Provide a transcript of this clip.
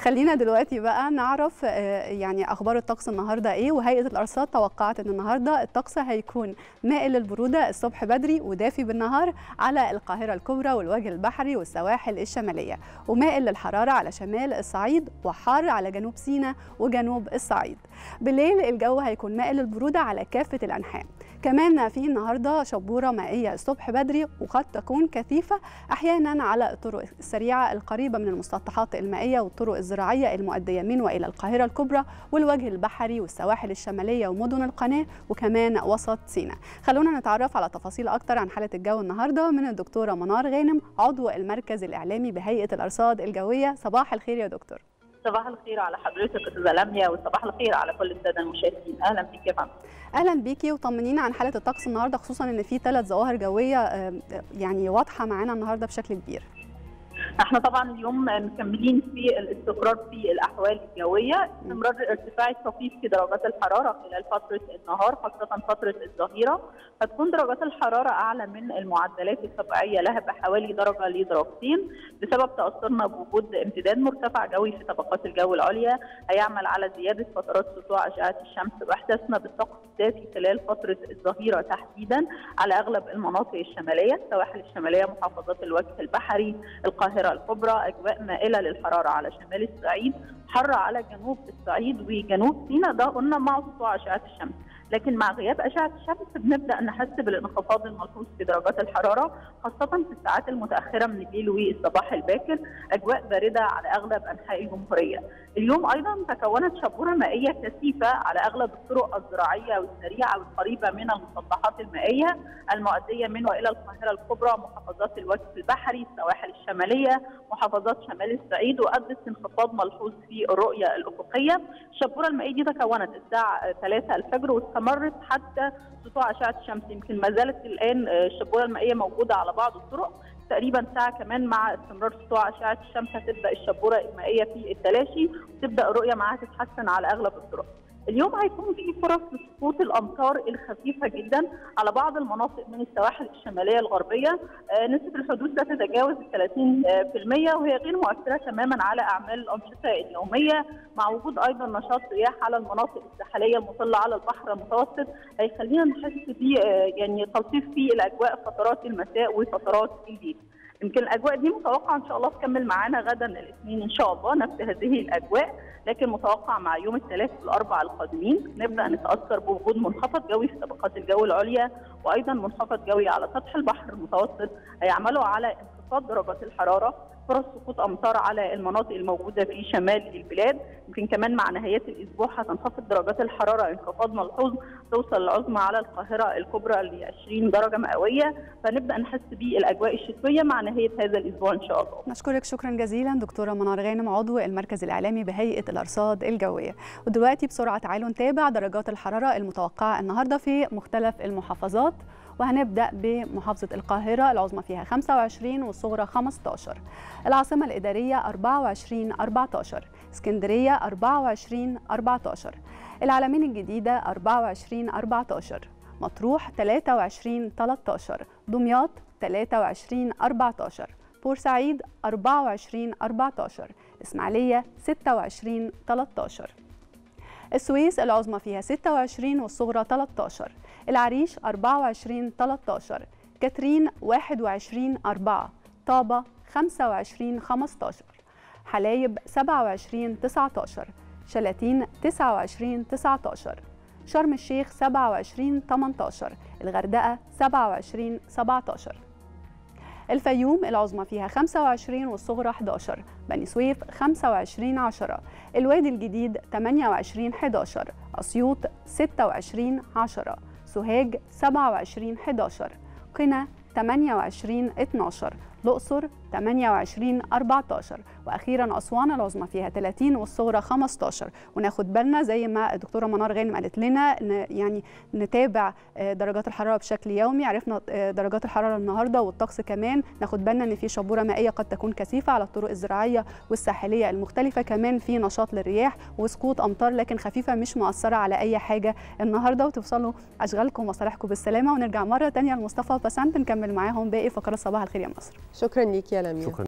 خلينا دلوقتي بقى نعرف يعني اخبار الطقس النهارده ايه وهيئه الارصاد توقعت ان النهارده الطقس هيكون مائل للبروده الصبح بدري ودافي بالنهار على القاهره الكبرى والوجه البحري والسواحل الشماليه ومائل للحراره على شمال الصعيد وحار على جنوب سيناء وجنوب الصعيد بالليل الجو هيكون مائل للبروده على كافه الانحاء كمان في النهارده شبوره مائيه الصبح بدري وقد تكون كثيفه احيانا على الطرق السريعه القريبه من المسطحات المائيه والطرق الزراعيه المؤديه من والى القاهره الكبرى والوجه البحري والسواحل الشماليه ومدن القناه وكمان وسط سيناء. خلونا نتعرف على تفاصيل اكتر عن حاله الجو النهارده من الدكتوره منار غانم عضو المركز الاعلامي بهيئه الارصاد الجويه صباح الخير يا دكتور. صباح الخير على حضرتك استاذه لميا وصباح الخير على كل الساده المشاهدين اهلا بيك يا فندم اهلا بيكي وطمنينا عن حاله الطقس النهارده خصوصا ان في ثلاث ظواهر جويه يعني واضحه معانا النهارده بشكل كبير احنا طبعا اليوم مكملين في الاستقرار في الاحوال الجويه استمرار ارتفاع الطفيف في درجات الحراره خلال فتره النهار خاصه فتره الظهيره هتكون درجات الحراره اعلى من المعدلات الطبيعيه لها بحوالي درجه لدرجتين بسبب تاثرنا بوجود امتداد مرتفع جوي في طبقات الجو العليا هيعمل على زياده فترات سطوع اشعه الشمس واحساسنا بالطقس الدافي خلال فتره الظهيره تحديدا على اغلب المناطق الشماليه السواحل الشماليه محافظات الوجه البحري القاهره الكبرى اجواء مائله للحراره على شمال الصعيد حر على جنوب الصعيد وجنوب سيناء ده قلنا مع سطوع اشعه الشمس لكن مع غياب اشعه الشمس بنبدا نحس بالانخفاض الملحوظ في درجات الحراره خاصه في الساعات المتاخره من الليل والصباح الباكر اجواء بارده على اغلب انحاء الجمهوريه اليوم ايضا تكونت شبوره مائيه كثيفه على اغلب الطرق الزراعيه والسريعه والقريبه من المسطحات المائيه المؤديه من والى القاهره الكبرى محافظات الوجه البحري السواحل الشماليه محافظات شمال الصعيد وادت انخفاض ملحوظ في الرؤيه الافقيه الشبوره المائيه دي تكونت الساعه 3 الفجر واستمرت حتى سطوع اشعه الشمس يمكن ما زالت الان الشبوره المائيه موجوده على بعض الطرق تقريبا ساعه كمان مع استمرار سطوع اشعه الشمس هتبدا الشبوره المائيه في التلاشي وتبدا الرؤيه معاها تتحسن على اغلب الطرق. اليوم هيكون في فرص لسقوط الامطار الخفيفه جدا على بعض المناطق من السواحل الشماليه الغربيه آه نسبه الحدوث لا تتجاوز ال 30% وهي غير مؤثره تماما على اعمال الانشطه اليوميه مع وجود ايضا نشاط رياح على المناطق الساحليه المطله على البحر المتوسط هيخلينا نحس ب يعني تلطيف في الاجواء فترات المساء وفترات الليل. يمكن الاجواء دي متوقع ان شاء الله تكمل معانا غدا الاثنين ان شاء الله نفس هذه الاجواء لكن متوقع مع يوم الثلاث والاربع القادمين نبدا نتاثر بوجود منخفض جوي في طبقات الجو العليا وايضا منخفض جوي على سطح البحر المتوسط هيعملوا على انخفاض درجات الحراره فرص سقوط امطار على المناطق الموجوده في شمال البلاد يمكن كمان مع نهايات الاسبوع هتنخفض درجات الحراره انخفاض ملحوظ توصل العظمى على القاهره الكبرى ل 20 درجه مئويه فنبدا نحس بالاجواء الشتويه مع نهايه هذا الاسبوع ان شاء الله. نشكرك شكرا جزيلا دكتوره منار غانم عضو المركز الاعلامي بهيئه الارصاد الجويه ودلوقتي بسرعه تعالوا نتابع درجات الحراره المتوقعه النهارده في مختلف المحافظات وهنبدأ بمحافظة القاهرة العظمى فيها 25 والصغرى 15 العاصمة الإدارية 24 14 اسكندرية 24 14 العلمين الجديدة 24 14 مطروح 23 13 دمياط 23 14 بورسعيد 24 14 الإسماعيلية 26 13 السويس العظمى فيها 26 والصغرى 13 العريش 24 13 كاترين 21 4 طابة 25 15 حلايب 27 19 شلاتين 29 19 شرم الشيخ 27 18 الغردقة 27 17 الفيوم العظمى فيها 25 والصغرى 11 بني سويف 25 10 الوادي الجديد 28 11 أسيوط 26 10 سوهاج 27 11 قنا 28 12 الأقصر 28 14 واخيرا اسوان العظمى فيها 30 والصغرى 15 وناخد بالنا زي ما الدكتوره منار غانم قالت لنا يعني نتابع درجات الحراره بشكل يومي عرفنا درجات الحراره النهارده والطقس كمان ناخد بالنا ان في شبوره مائيه قد تكون كثيفه على الطرق الزراعيه والساحليه المختلفه كمان في نشاط للرياح وسقوط امطار لكن خفيفه مش مؤثره على اي حاجه النهارده وتوصلوا اشغالكم ومصالحكم بالسلامه ونرجع مره ثانيه لمصطفى بسنت نكمل معاهم باقي فقرات صباح الخير يا مصر شكرا ليك يا لميا شكرا